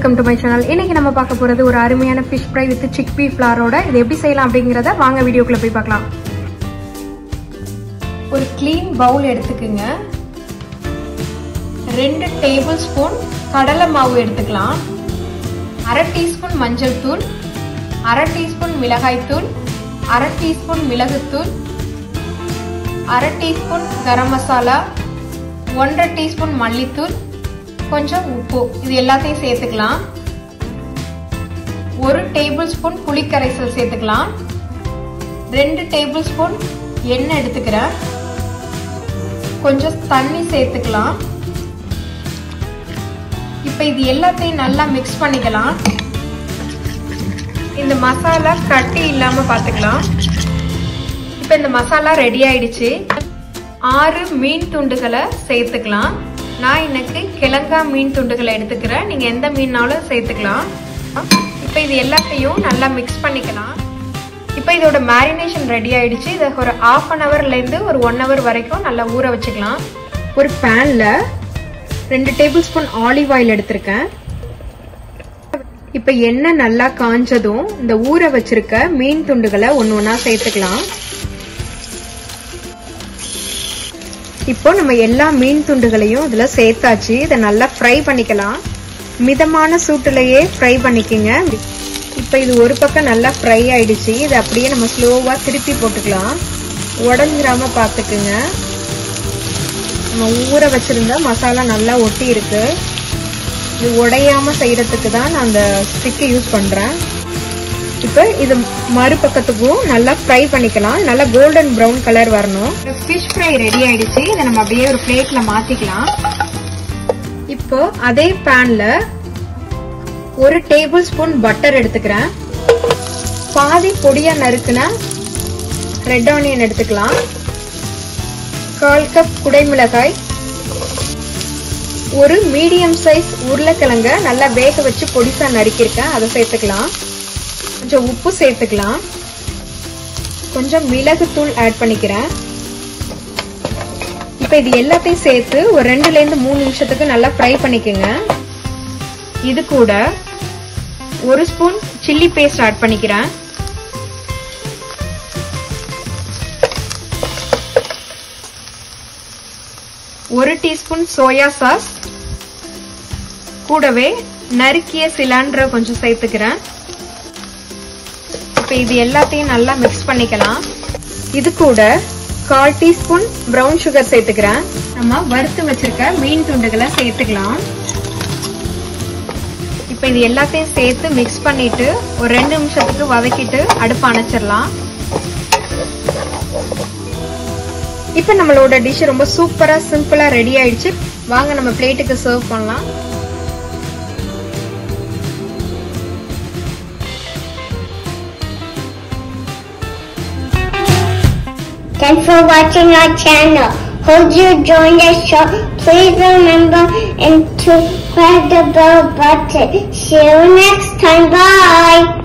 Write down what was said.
Welcome to my channel இன்னைக்கு நம்ம பார்க்க போறது ஒரு அருமையான fish fry with chickpea ஃபிளாரோட இது எப்படி செய்யலாம் அப்படிங்கிறத வாங்க வீடியோக்குள்ள போய் பார்க்கலாம் ஒரு க்ளீன் பவுல் எடுத்துக்குங்க ரெண்டு டேபிள் ஸ்பூன் கடலை மாவு எடுத்துக்கலாம் அரை டீஸ்பூன் மஞ்சள் தூள் அரை டீஸ்பூன் மிளகாய் தூள் அரை டீஸ்பூன் மிளகுத்தூள் அரை டீஸ்பூன் கரம் மசாலா ஒன்றரை டீஸ்பூன் மல்லித்தூள் கொஞ்சம் உப்பு இது எல்லாத்தையும் சேர்த்துக்கலாம் ஒரு டேபிள் ஸ்பூன் புளிக்கரைசல் சேர்த்துக்கலாம் ரெண்டு டேபிள் ஸ்பூன் எண்ணெய் எடுத்துக்கிறேன் கொஞ்சம் தண்ணி சேர்த்துக்கலாம் இப்போ இது எல்லாத்தையும் நல்லா மிக்ஸ் பண்ணிக்கலாம் இந்த மசாலா கட்டி இல்லாமல் பார்த்துக்கலாம் இப்போ இந்த மசாலா ரெடி ஆயிடுச்சு ஆறு மீன் துண்டுகளை சேர்த்துக்கலாம் நான் இன்னைக்கு கிழங்கா மீன் துண்டுகளை எடுத்துக்கிறேன் நீங்கள் எந்த மீன்னாலும் சேர்த்துக்கலாம் இப்போ இது எல்லாத்தையும் நல்லா மிக்ஸ் பண்ணிக்கலாம் இப்போ இதோட மேரினேஷன் ரெடி ஆயிடுச்சு இதை ஒரு ஆஃப் அன் ஹவர்லேருந்து ஒரு ஒன் ஹவர் வரைக்கும் நல்லா ஊற வச்சுக்கலாம் ஒரு பேனில் ரெண்டு டேபிள் ஸ்பூன் ஆலிவ் ஆயில் எடுத்திருக்கேன் இப்போ எண்ணெய் நல்லா காஞ்சதும் இந்த ஊற வச்சிருக்க மீன் துண்டுகளை ஒன்று ஒன்றா சேர்த்துக்கலாம் இப்போ நம்ம எல்லா மீன் துண்டுகளையும் இதுல சேர்த்தாச்சு இதை நல்லா ஃப்ரை பண்ணிக்கலாம் மிதமான சூட்டுலயே ஃப்ரை பண்ணிக்கோங்க இப்போ இது ஒரு பக்கம் நல்லா ஃப்ரை ஆயிடுச்சு இதை அப்படியே நம்ம ஸ்லோவா திருப்பி போட்டுக்கலாம் உடஞ்சிராம பார்த்துக்குங்க நம்ம ஊற வச்சிருந்த மசாலா நல்லா ஒட்டி இருக்கு இது உடையாம செய்யறதுக்கு தான் நான் அந்த ஸ்டிக்கை யூஸ் பண்றேன் இப்போ இது மறுபக்கத்துக்கும் நல்லா ஃப்ரை பண்ணிக்கலாம் நல்லா கோல்டன் ப்ரௌன் கலர் வரணும் ஃபிஷ் ஃப்ரை ரெடி ஆயிடுச்சு இதை நம்ம அப்படியே ஒரு பிளேட்ல மாத்திக்கலாம் இப்போ அதே பேன்ல ஒரு டேபிள் ஸ்பூன் பட்டர் எடுத்துக்கிறேன் பாதி பொடியா நறுக்குன ரெட் ஆனியன் எடுத்துக்கலாம் கால் கப் குடைமிளகாய் ஒரு மீடியம் சைஸ் உருளைக்கிழங்க நல்லா வேக வச்சு பொடிசா நறுக்கியிருக்கேன் அதை சேர்த்துக்கலாம் கொஞ்சம் உப்பு சேர்த்துக்கலாம் கொஞ்சம் மிளகுத்தூள் ஆட் பண்ணிக்கிறேன் இப்போ இது எல்லாத்தையும் சேர்த்து ஒரு ரெண்டுலேருந்து மூணு நிமிஷத்துக்கு நல்லா ஃப்ரை பண்ணிக்கோங்க இது கூட ஒரு ஸ்பூன் சில்லி பேஸ்ட் ஆட் பண்ணிக்கிறேன் ஒரு டீஸ்பூன் சோயா சாஸ் கூடவே நறுக்கிய சிலாண்டரை கொஞ்சம் சேர்த்துக்கிறேன் இப்போ இது எல்லாத்தையும் நல்லா மிக்ஸ் பண்ணிக்கலாம் இது கூட கால் டீஸ்பூன் ப்ரௌன் சுகர் சேர்த்துக்கிறேன் நம்ம வறுத்து வச்சிருக்க மீன் துண்டுகளை சேர்த்துக்கலாம் இப்போ இது எல்லாத்தையும் சேர்த்து மிக்ஸ் பண்ணிட்டு ஒரு ரெண்டு நிமிஷத்துக்கு வதக்கிட்டு அடுப்பு அணைச்சிடலாம் இப்போ நம்மளோட டிஷ் ரொம்ப சூப்பரா சிம்பிளா ரெடி ஆயிடுச்சு வாங்க நம்ம பிளேட்டுக்கு சர்வ் பண்ணலாம் Thanks for watching our channel. Hope you join the show. Please remember and to press the bell button. See you next time. Bye.